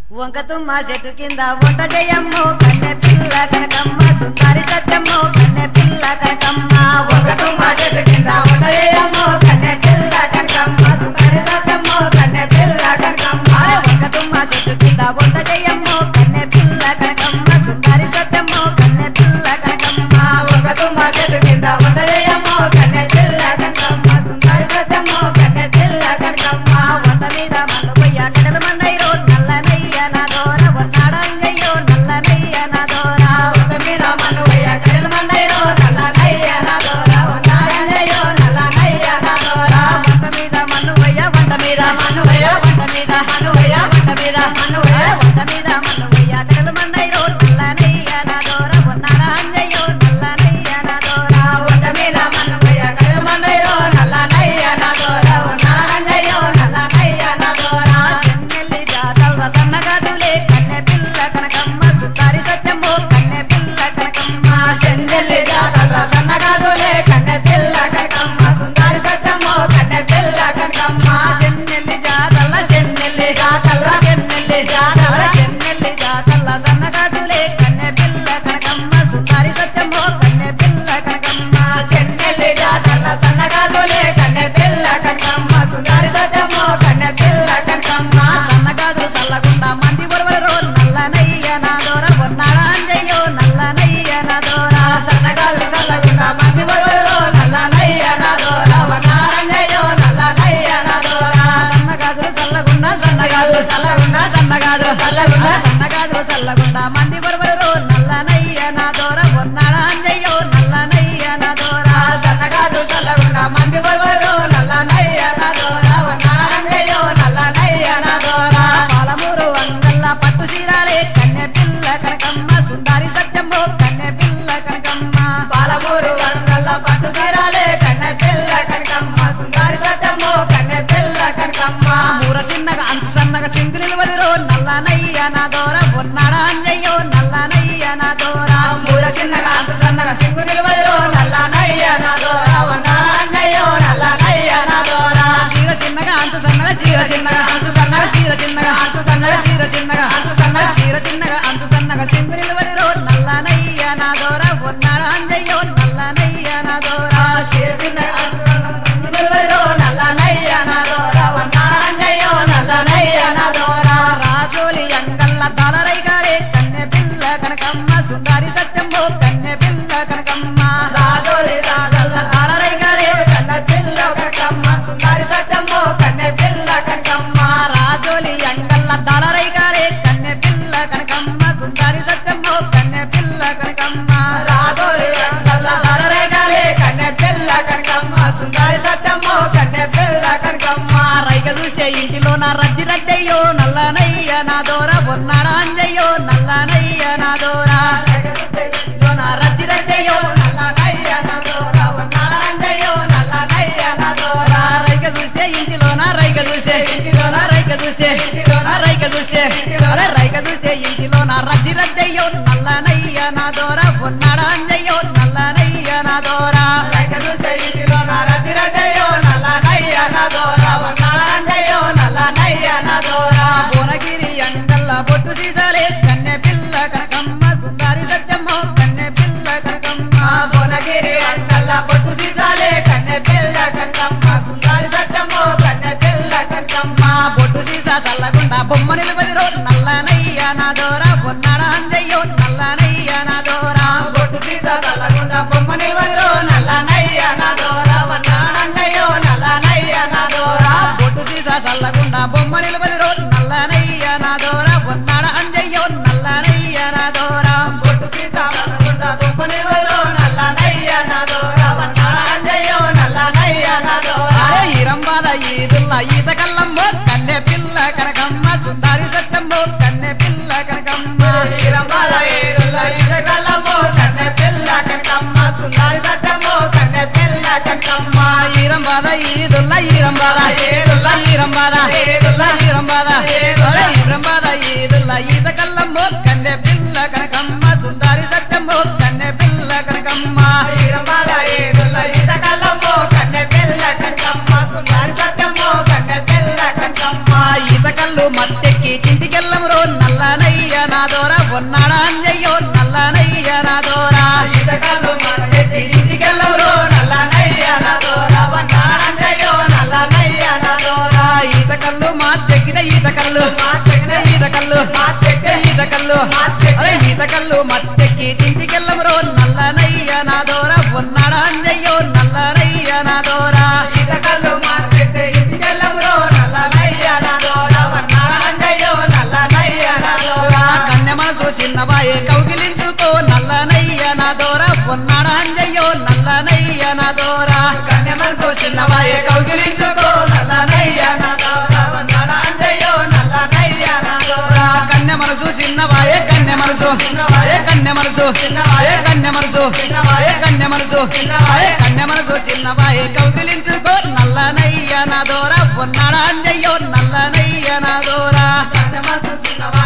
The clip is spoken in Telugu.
వంక తుమ్మ చెట్టు కింద వంట చేయమ్మో కన్నె పిల్ల కనకమ్మ సుందరి సత్యమ్మో కన్నె పిల్ల కనకమ్మ వంక తుమ్మ చెట్టు కింద వంట చేయమ్మో కన్నె పిల్ల కనకమ్మ సుందరి సత్యమ్మో కన్నె పిల్ల కనకమ్మ వంక తుమ్మ చెట్టు కింద వంట చేయమ్మో కన్నె పిల్ల కనకమ్మ సుందరి సత్యమ్మో కన్నె పిల్ల కనకమ్మ వంక తుమ్మ చెట్టు కింద వంట చేయమ్మో కన్నె పిల్ల కనకమ్మ సుందరి సత్యమ్మో కన్నె పిల్ల కనకమ్మ వంట మీద మన్ను పొయ్య కడలు మన్నైరో నల్లనయ్య నా దోర వన్నాడంగయ్యో నల్లనయ్య నా దోర వంట మీద మన్ను పొయ్య కడలు మన్నైరో నల్లనయ్య నా దోర వన్నాడంగయ్యో నల్లనయ్య నా దోర వంట మీద మన్ను పొయ్య వంట మీద మన్ను పొయ్య వంట మీద మన్ను పొయ్య వంట మీద మన్ను పొయ్య వంట మీద మన్ను పొయ్య కడలు మన్నైరో నల్లనయ్య నా దోర వన్నాడంగయ్యో నల్లనయ్య నా దోర వంట మీద మన్ను పొయ్య కడలు మన్నైరో నల్లనయ్య నా దోర వన్నాడంగయ్యో నల్లనయ్య నా దోర చెన్నెల్లి జాతర సన్నగాజులే కన్నె పిల్ల కనకమ్మ సుతారి సత్యమ్మో కన్నె పిల్ల కనకమ్మ చెన్నెల్లి జాతర సన్నగాజులే కన్నె పిల్ల కనకమ్మ సుందరి సత్యమ్మో కన్నె పిల్ల కనకమ్మ చెన్నెల్లి జాతర చెన్నెల్లి జాతర చెన్నెల్లి జాతర చెన్నెల్లి జాతర సన్నగాజులే కన్నె పిల్ల కనకమ్మ సుందరి సత్యమ్మో కన్నె పిల్ల కనకమ్మ చెన్నెల్లి జాతర సన్నగాజులే కన్నె పిల్ల కనకమ్మ సుందరి సత్యమ్మో కన్నె పిల్ల కనకమ్మ సన్నగాజులు సల్లగుండా మంది బొరవరో నల్లనయ్య నా దోర ఉన్నాడా అంజయ్యో నల్లనయ్య నా దోర సన్నగాజులు సల్లగుండా మంది బొరవరో నల్లనయ్య నా దోర ఉన్నాడంజయ్యో నల్లనయ్య నా దోర సన్నగాజులు సల్లగుండా సన్నగాజులు సల్లగుండా సన్నగాజులు సల్లగుండా సన్నగాజులు సల్లగుండా మంది బొరవరో నల్లనయ్య నా దోర ఉన్నాడా అంజయ్యో నల్లనయ్య నా దోర సన్నగాజులు సల్లగుండా మంది బొరవరో నల్లనయ్య నా దోర ఉన్నాడంజయ్యో నల్లనయ్య నా దోర పాలమూరు అంగల్ల పట్టు సీరాలే కన్నె పిల్ల కనకమ్మ సుందరి సత్యమ్మో కన్నె పిల్ల కనకమ్మ పాలమూరు అంగల్ల పట్టు సీరాలే కన్నె పిల్ల కనకమ్మ సుందరి సత్యమ్మో కన్నె పిల్ల కనకమ్మ మూర చిన్నగా అంచు సన్నగా చింకు నిలవదిరో నల్లనయ్య నా దోర ఉన్నాడా అంజయ్యో నల్లనయ్య నా దోర మూర చిన్నగా అంచు సన్నగా చింకు నిలవదిరో నల్లనయ్య నా దోర ఉన్నాడా అంజయ్యో నల్లనయ్య నా దోర చీర చిన్నగా అంచు సన్నగా చీర చిన్నగా అంచు సన్నగా చీర చిన్నగా అంచు సన్నగా చీర చిన్నగా అంచు సన్నగా చీర చిన్నగా అంచు సన్నగా చింకు నిలవదిరో నల్లనయ్య నా దోర ఉన్నాడా అంజయ్యో నల్లనయ్య నా దోర చీర చిన్నగా అంచు సన్నగా చింకు నిలవదిరో నల్లనయ్య నా దోర ఉన్నాడా అంజయ్యో నల్లనయ్య నా దోర రాజోలి అంగల్ల తలరైగాలే కన్నె పిల్ల కనకమ్మ సుందరి సత్యంబో కన్నె పిల్ల కనకమ్మ రాజోలి రాగల్ల తలరైగాలే కన్నె పిల్ల కనకమ్మ సుందరి సత్యంబో కన్నె పిల్ల కనకమ్మ రాజోలి అంగల్ల తలరైగాలే కన్నె పిల్ల కనకమ్మ సుందరి సత్యంబో కన్నె పిల్ల కనకమ్మ రాజోలి అంగల్ల తలరైగాలే కన్నె పిల్ల కనకమ్మ సుందరి సత్యమ్మో కన్నె పిల్ల కనకమ్మ రైక చూస్తే ఇంటిలో నా రద్ది రద్దయ్యో నల్లనయ్య నా దోర ఉన్నాడా అంజయ్యో నల్లనయ్య నా దోర ఇంటిలో నా రద్ది రద్దయ్యో నల్లనయ్య నా దోర ఉన్నాడా అంజయ్యో నల్లనయ్య నా దోర రైక చూస్తే ఇంటిలో నా రైక చూస్తే ఇంటిలో నా రైక చూస్తే ఇంటిలో నా రైక చూస్తే అరే రైక చూస్తే ఇంటిలో నా రద్ది రద్దయ్యో నల్లనయ్య నా దోర ఉన్నాడా అంజయ్యో నల్లనయ్య నా దోర రైక చూస్తే ఇంటిలో నా రద్ది రద్దయ్యో నల్లనయ్య నా దోర ఉన్నాడా అంజయ్యో నల్లనయ్య నా దోర భువనగిరి అంగల్ల బొట్టు సీసాలే కన్నె పిల్ల కనకమ్మ సుందరి సత్యమ్మ కన్నె పిల్ల కనకమ్మ భువనగిరి అంగల్ల బొట్టు సీసాలే కన్నె పిల్ల కనకమ్మ సుందరి సత్యమ్మ కన్నె పిల్ల కనకమ్మ బొట్టు సీసా సల్లగుండా బొమ్మ నిలబడి రో నల్లనయ్య నా దోర ఉన్నాడా అంజయ్యో నల్లనయ్య నా దోర బొట్టు సీసా సల్లగుండా బొమ్మ నిలబడి రో నల్లనయ్య నా దోర ఉన్నాడా అంజయ్యో నల్లనయ్య నా దోర బొట్టు సీసా సల్లగుండా బొమ్మ నిలబడి రో నల్లనయ్య నా దోర ఉన్నాడా అంజయ్యో నల్లనయ్య నా దోర బొట్టు సీసా సల్లగుండా బొమ్మ నిలబడి రో నల్లనయ్య నా దోర ఉన్నాడా అంజయ్యో నల్లనయ్య నా దోర అరే ఈరంబాల ఈదుల్ల ఈత కల్లమ్మో కన్నె పిల్ల కనకమ్మ సుందరి సత్యమ్మో కన్నె పిల్ల కనకమ్మ ఈరంబాల ఈదుల్ల ఈత కల్లమ్మో కన్నె పిల్ల కనకమ్మ సుందరి సత్యమ్మో కన్నె పిల్ల కనకమ్మ ఈరంబాల ఈదుల్ల ఈరంబాల ఈదుల్ల ఈరంబాల ఈదుల్ల ఈరంబాల అరే ఈరంబాల ఈదుల్ల ఈత కల్లమ్మో కన్నె పిల్ల కనకమ్మ సుందరి సత్యమ్మో కన్నె పిల్ల కనకమ్మ ఈరంబాల ఈదుల్ల ఈత కల్లమ్మో కన్నె పిల్ల కనకమ్మ సుందరి సత్యమ్మో కన్నె పిల్ల కనకమ్మ ఈత కల్లు మత్తెక్కి చింటికెళ్ళము రో ఉన్నాడా అంజయ్యో నల్లనయ్య నా దోరా ఈతకల్లు మానబెట్టి ఇంటికెళ్ళవురో నల్లనయ్య నా దోర వన్నాడంజయ్యో నల్లనయ్య నా దోర ఈత కళ్ళు మా తెగిన ఈత కళ్ళు ఈత కళ్ళు ఈత కళ్ళు అరే ఈత కళ్ళు మత్తెక్కి ఇంటికెళ్ళమరో నల్లనయ్య నా దోర ఉన్నాడా అంజయ్యో నల్లనయ్య నా దోరా ఈతకల్లు మానబెట్టి ఇంటికెళ్ళవురో నల్లనయ్య నా దోర వన్నాడంజయ్యో నల్లనయ్య నా దోర నా కన్నె మనసు చిన్నబాయే కౌగిలించుకో నల్లనయ్య నా దోర ఉన్నాడా అంజయ్యో నల్లనయ్య నా దోరా కన్య మనసు చిన్నవాయే కౌగిలించుకో నల్లనయ్య నా దోర వన్నాడంజయ్యో నల్లనయ్య నా దోర నా కన్నె మనసు చిన్నవాయే కన్నె మనసు ఏ కన్నె మనసు ఏ కన్నె మనసు ఏ కన్నె మనసు ఏ కన్నె మనసు చిన్నవాయే కౌగిలించుకో నల్లనయ్య నా దోర ఉన్నాడా అంజయ్యో నల్లనయ్య నా దోరా కన్య మనసు చిన్నవాయే